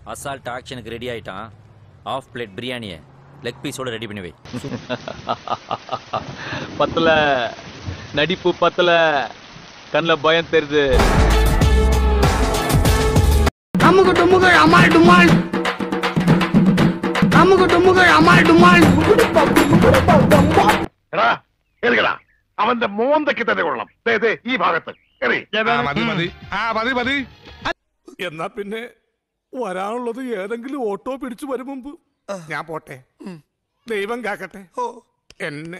assault ஆக்ஷனுக்கு ready ஆயிட்டான் half plate பிரியாணியை லெக் பீஸோட ரெடி பண்ணி வை பத்தல நடிப்பு பத்தல கண்ணில் பயம் தெரியுது அமுகு டுமுகு அமால் டுமால் அமுகு டுமுகு அமால் டுமால் എടാ എറിയടാ അവന്റെ മോന്തയ്ക്ക് തന്നെ കൊള്ളണം ദേ, ദേ, ഈ ഭാഗത്ത് എറി മതി മതി ആ മതി മതി എന്നാ പിന്നെ വരാനുള്ളത് ഏതെങ്കിലും ഓട്ടോ പിടിച്ചു വരും മുമ്പ് ഞാൻ പോട്ടെ ദൈവം കാക്കട്ടെ എന്നെ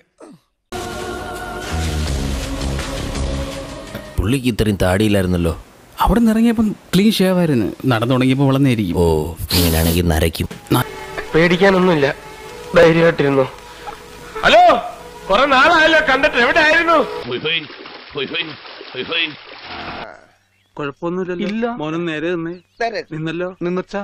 പുള്ളിക്ക് ഇത്രയും താടിയില്ലായിരുന്നല്ലോ അവിടെ നിന്ന് ഇറങ്ങിയപ്പം ക്ലീൻ ഷേവ് ആയിരുന്നു നടന്നു തുടങ്ങിയപ്പോൾ വളർന്നേരിക്കും ഓ ഇങ്ങനെയാണെങ്കിൽ നരയ്ക്കും പേടിക്കാനൊന്നുമില്ല ധൈര്യമായിട്ടിരുന്നു ഹലോ കുറെ നാളായല്ലോ കണ്ടിട്ട് എവിടെ ആയിരുന്നു കുഴപ്പമൊന്നുമില്ലല്ലോ ഇല്ല മോനും നേരെ നിന്നേ നിന്നല്ലോ നിന്നച്ചാ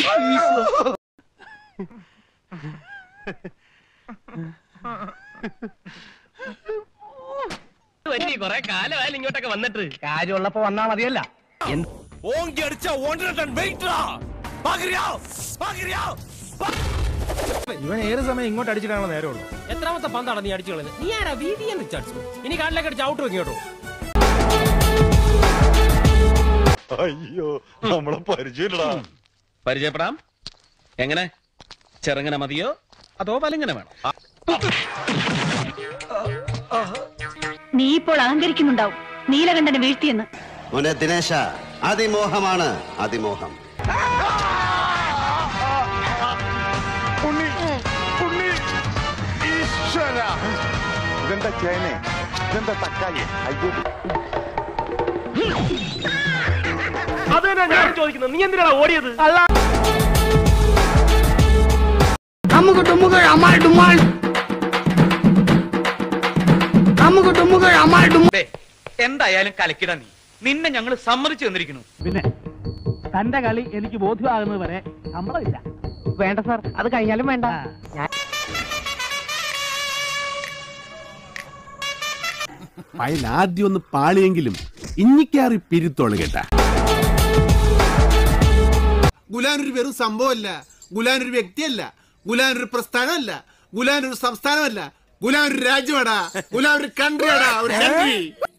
കൊറേ കാലമായാലും ഇങ്ങോട്ടൊക്കെ വന്നിട്ട് കാര്യമുള്ളപ്പോ വന്നാ മതിയല്ല ഓങ്കി അടിച്ച ഒന്നര ടൺ വെയിറ്റ് പാകിരിയാ പാകിരിയാ ഇവൻ ഏത് സമയം ഇങ്ങോട്ട് അടിച്ചിട്ടാണോ നേരമുള്ളൂ എത്രാമത്തെ പന്താണ് നീ അടിച്ചു കളഞ്ഞത് നീ ആരാ വീതിയെ റിച്ചാർഡ്സ് ഇനി കാലിലേക്ക് അടിച്ച് ഔട്ട് വെക്കോട്ടോ പരിചയപ്പെടാം എങ്ങനെ ചെറുങ്ങനെ മതിയോ അതോ പലിങ്ങനെ വേണം നീ ഇപ്പോൾ അഹങ്കരിക്കുന്നുണ്ടാവും നീലകണ്ഠനെ വീഴ്ത്തിയെന്ന് മോനെ ദിനേശ അതിമോഹമാണ് അതിമോഹം ഇതെന്താ ചേനെ ഇതെന്താ തക്കാളി അയ്യോ അത് തന്നെ ഞാൻ ചോദിക്കുന്നത് നീ എന്തിനാണ് ഓടിയത് அமுகு டுமுகு அமால் டுமால் அமுகு டுமுகு அமால் டுமால் എന്തായാലും കലക്കിട നീ നിന്നെ ഞങ്ങൾ സമ്മതിച്ചു തന്നിരിക്കുന്നു പിന്നെ തന്റെ കളി എനിക്ക് ബോധ്യമാകുന്നത് വരെ ശമ്പളമില്ല വേണ്ട സാർ അത് കഴിഞ്ഞാലും വേണ്ട അയൽ ആദ്യം ഒന്ന് പാളിയെങ്കിലും ഇഞ്ഞിക്കാറി പിരുത്തോള് കേട്ടാ ഗുലാൻ ഒരു വെറും സംഭവമല്ല ഗുലാൻ ഒരു വ്യക്തിയല്ല ഗുലാൻ ഒരു പ്രസ്ഥാനമല്ല ഗുലാൻ ഒരു സംസ്ഥാനമല്ല ഗുലാൻ ഒരു രാജ്യമാടാ ഗുലാൻ ഒരു കൺട്രിയാടാ ഒരു കൺട്രി